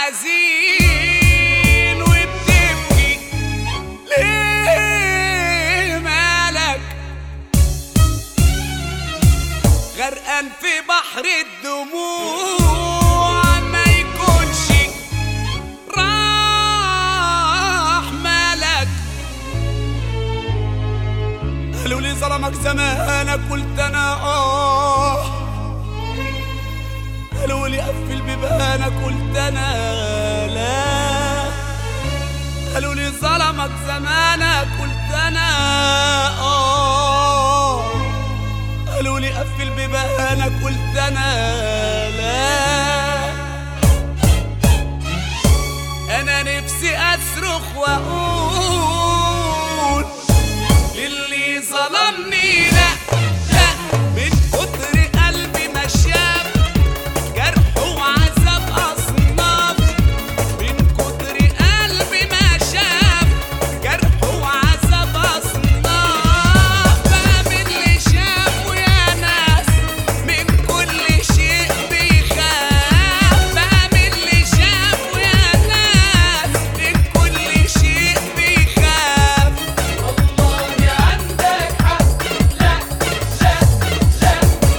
حزين وبتبكي ليه مالك غرقان في بحر الدموع ما يكونش راح مالك قالوا لي ظلمك زمانك قلت انا اه قالوا لي قفل بيبانك قلت انا لا قالوا لي ظلمك زمانك قلت انا اه قالوا لي قفل بيبانك قلت انا لا انا نفسي اصرخ واقول للي ظلمني لا لا من كتر قلبي ما شاف جرح وعذاب اصناف من كتر قلبي ما شاف جرح وعذاب اصناف بقى من اللي شافه يا ناس من كل شيء بيخاف بقى من اللي شافه يا ناس من كل شيء بيخاف والله عندك حق لا لا لا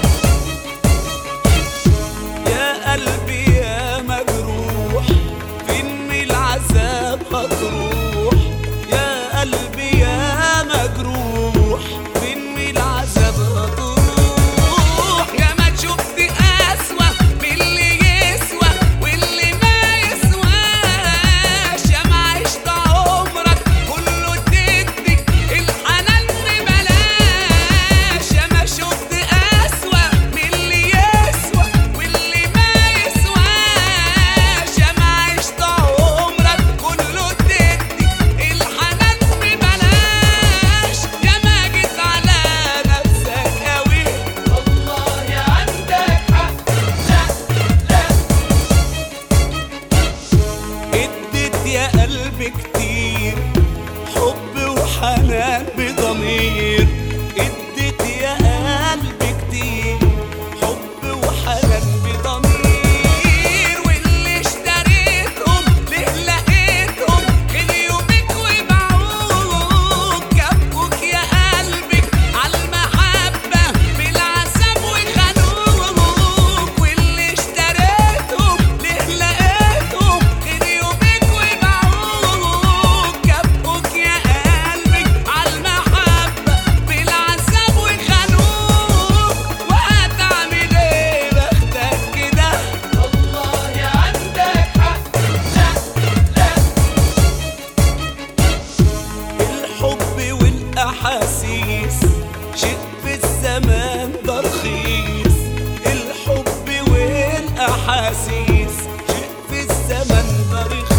يا قلبي يا مجروح فين من العذاب هتروح يا قلبي يا مجروح فين من العذاب هتروح يا ما شفت أسوأ من اللي يسوى واللي ما يسواش يا ما عشت عمرك كله تدي الحنان ببلاش يا ما شفت أسوأ من اللي يسوى واللي ما يسواش يا ما عشت عمرك كله تدي الحنان ببلاش يا ما جيت على نفسك قوي والله عندك حق لا لا اديت يا قلبي كتير حب وحنان بضمير اديت يا قلبي كتير حب وحنان بضمير واللي اشتريتهم ليه لقيتهم خليوا بيك وباعوك كفوك يا قلبي عالمحبة بالعذاب وخانوك واللي اشتريتهم ليه لقيتهم خليوا بيك وباعوك كفوك يا قلبي عالمحبة بالعذاب وخانوك وهتعمل ايه بختك كده والله عندك حق لا لا الحب والأحاسيس شيء في الزمان ده رخيص الحب والأحاسيس شيء في الزمان ده رخيص